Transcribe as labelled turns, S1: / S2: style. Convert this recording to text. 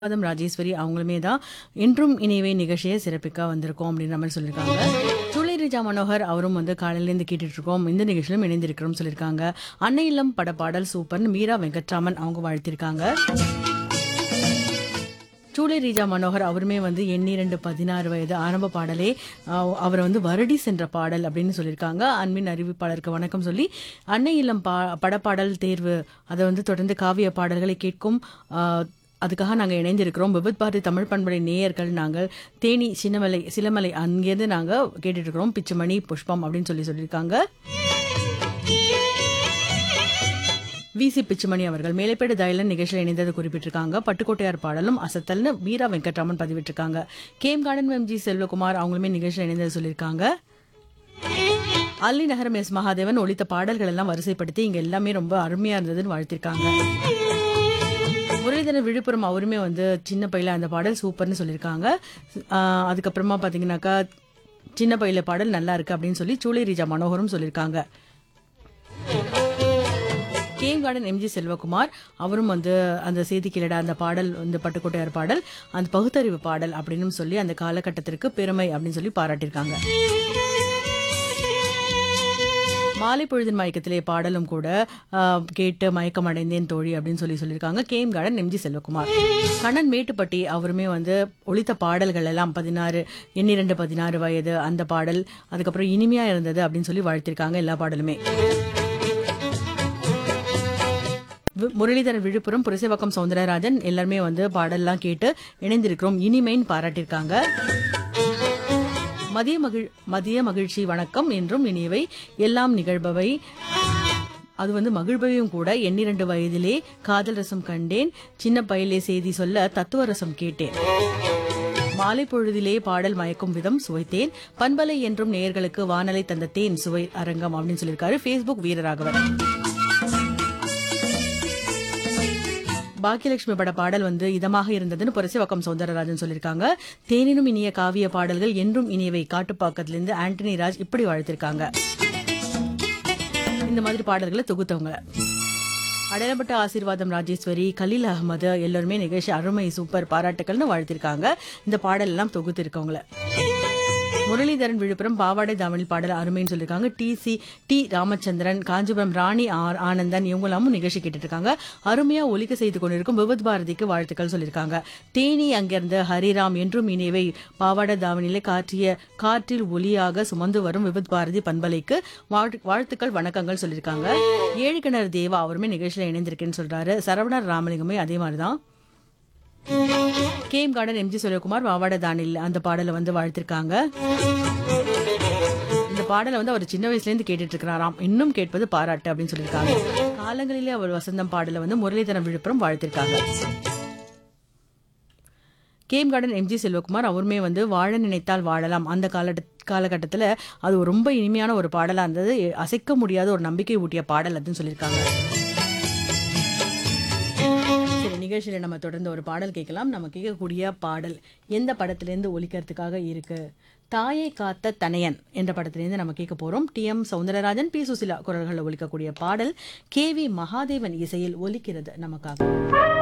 S1: பதம் ராஜேஸ்வரி அவங்களுமே தான் இன்றும் இனிவே நிகழ்ச்சியை சிறப்பிக்க வந்திருக்கோம் அப்படின்ற மாதிரி சொல்லியிருக்காங்க துளை ரிஜா மனோகர் அவரும் வந்து காலையிலேருந்து கேட்டுட்டு இருக்கோம் இந்த நிகழ்ச்சியிலும் இணைந்திருக்கிறோம் சொல்லியிருக்காங்க அன்னை இல்லம் பட பாடல் சூப்பர்னு மீரா வெங்கட்ராமன் அவங்க வாழ்த்திருக்காங்க சூளை ரீஜா மனோகர் அவருமே வந்து எண்ணிரண்டு பதினாறு வயது ஆரம்ப பாடலே அஹ், அவர் வந்து வருடி சென்ற பாடல் அப்படின்னு சொல்லியிருக்காங்க அன்பின் அறிவிப்பாளருக்கு வணக்கம் சொல்லி அன்னை இல்லம் பா படப்பாடல் தேர்வு அதை வந்து தொடர்ந்து காவிய பாடல்களை கேட்கும் அஹ், அதுக்காக நாங்கள் இணைந்திருக்கிறோம் விபத் பாரதி தமிழ் பண்படை நேயர்கள் நாங்கள் தேனி சின்னமலை சிலமலை அங்கேருந்து நாங்கள் கேட்டுட்டு இருக்கிறோம் பிச்சுமணி புஷ்பம் அப்படின்னு சொல்லி சொல்லியிருக்காங்க விசி பிச்சுமணி அவர்கள் மேலைப்பேடு தயலன் நிகழ்ச்சியில் இணைந்தது குறிப்பிட்டிருக்காங்க பட்டுக்கோட்டையார் பாடலும் அசத்தல்னு வீரா வெங்கட்ராமன் பதிவிட்டிருக்காங்க கேம் கார்டன் எம்ஜி செல்வகுமார் அவங்களுமே நிகழ்ச்சியில் இணைந்தது சொல்லியிருக்காங்க அல்லி நகரம் எஸ் மகாதேவன் ஒழித்த பாடல்கள் எல்லாம் வரிசைப்படுத்தி இங்க எல்லாமே ரொம்ப அருமையா இருந்ததுன்னு வாழ்த்திருக்காங்க முரளிதரன் விழுப்புரம் அவருமே வந்து சின்ன பையில அந்த பாடல் சூப்பர்னு சொல்லியிருக்காங்க ஆஹ் அதுக்கப்புறமா பாத்தீங்கன்னாக்கா சின்ன பையில பாடல் நல்லா இருக்கு அப்படின்னு சொல்லி சூளை ரீஜா மனோகரும் சொல்லியிருக்காங்க கேம் கார்டன் எம்ஜி செல்வகுமார் அவரும் வந்து அந்த செய்தி கிளட அந்த பாடல் இந்த பட்டுக்கோட்டையார் பாடல் அந்த பகுத்தறிவு பாடல் அப்படின்னு சொல்லி அந்த காலகட்டத்திற்கு பெருமை அப்படின்னு சொல்லி பாராட்டியிருக்காங்க மாலை பொழுதின் மயக்கத்திலே பாடலும் கூட ஆஹ், கேட்டு மயக்கம் அடைந்தேன் தோழி அப்படின்னு சொல்லி சொல்லியிருக்காங்க Game Garden MG Selvakumar Kannan Mettuppatti அவருமே வந்து ஒழித்த பாடல்கள் எல்லாம் பதினாறு எண்ணிரண்டு பதினாறு வயது அந்த பாடல் அதுக்கப்புறம் இனிமையா இருந்தது அப்படின்னு சொல்லி வாழ்த்திருக்காங்க எல்லா பாடலுமே வி- முரளிதரன் விழுப்புரம் புரசைவாக்கம் சவுந்தரராஜன் எல்லாருமே வந்து பாடல்லாம் கேட்டு இணைந்திருக்கிறோம் இனிமைன்னு பாராட்டியிருக்காங்க மதிய மகிழ் மதிய மகிழ்ச்சி வணக்கம் என்றும் இனியவை எல்லாம் நிகழ்பவை அது வந்து மகிழ்பவையும் கூட எண்ணிரண்டு வயதிலே காதல் ரசம் கண்டேன் சின்ன பையிலே செய்தி சொல்ல தத்துவ ரசம் கேட்டேன் மாலை பொழுதிலே பாடல் மயக்கும் விதம் சுவைத்தேன் பண்பலை என்றும் நேயர்களுக்கு வானலை தந்த தேன் சுவை அரங்கம் அப்படின்னு சொல்லியிருக்காரு ஃபேஸ்புக் வீரராகவன் பாக்கியலட்சுமி பட பாடல் வந்து இதமாக இருந்ததுன்னு புரசிவக்கம் சௌந்தரராஜன் சொல்லியிருக்காங்க தேனினும் இனிய காவிய பாடல்கள் என்றும் இனியவை காட்டுப்பாக்கத்திலிருந்து ஆண்டனி ராஜ் இப்படி வாழ்த்திருக்காங்க இந்த மாதிரி பாடல்களை தொகுத்தவங்க அடையாளப்பட்ட ஆசீர்வாதம் ராஜேஸ்வரி கலீல் அகமது எல்லாருமே நிகழ்ச்சி அருமை சூப்பர் பாராட்டுக்கள்னு வாழ்த்திருக்காங்க இந்த பாடல் எல்லாம் தொகுத்து இருக்கவங்கள முரளிதரன் விழுப்புரம் பாவாடை தமிழ் பாடல் அருமைன்னு சொல்லியிருக்காங்க T C D Ramachandran Kanchipuram Rani R Anandan இவங்களாமும் நிகழ்ச்சி கேட்டுட்டு இருக்காங்க அருமையா ஒலிக்க செய்து கொண்டிருக்கும் விபத் பாரதிக்கு வாழ்த்துக்கள் சொல்லியிருக்காங்க தேனி அங்கிருந்து ஹரிராம் என்றும் இனியவை பாவாடை தாவணியில காற்றிய காற்றில் ஒலியாக சுமந்து வரும் விபத் பாரதி பண்பலைக்கு வாழ்த்து- வாழ்த்துக்கள் வணக்கங்கள் சொல்லியிருக்காங்க ஏழு கிணறு தேவா அவருமே நிகழ்ச்சியில இணைந்திருக்கேன்னு சொல்றாரு சரவணர் ராமலிங்கமே அதே மாதிரிதான் கேம் கார்டன் எம்ஜி சுரகுமார் வாவாட தானில் அந்த பாடலை வந்து வாழ்த்திருக்காங்க இந்த பாடலை வந்து அவர் சின்ன வயசுல இருந்து கேட்டுட்டு இருக்கிறாராம் இன்னும் கேட்பது பாராட்டு அப்படின்னு சொல்லியிருக்காங்க காலங்களிலே அவர் வசந்தம் பாடலை வந்து முரளிதரன் விழுப்புரம் வாழ்த்திருக்காங்க கேம் கார்டன் எம்ஜி செல்வகுமார் அவருமே வந்து வாழ நினைத்தால் வாழலாம் அந்த கால காலகட்டத்தில் அது ஒரு ரொம்ப இனிமையான ஒரு பாடலாக இருந்தது அசைக்க முடியாத ஒரு நம்பிக்கை ஊட்டிய பாடல் அப்படின்னு சொல்லியிருக்காங்க சரி நிகழ்ச்சியில் நம்ம தொடர்ந்து ஒரு பாடல் கேட்கலாம் நம்ம கேட்கக்கூடிய பாடல் எந்த படத்திலேருந்து ஒலிக்கிறதுக்காக இருக்கு தாயை காத்த தனையன் என்ற படத்திலேருந்து நம்ம கேட்க போறோம் T M Soundararajan P Susheela குரல்களில் ஒலிக்கக்கூடிய பாடல் கே வி மகாதேவன் இசையில் ஒலிக்கிறது நமக்காக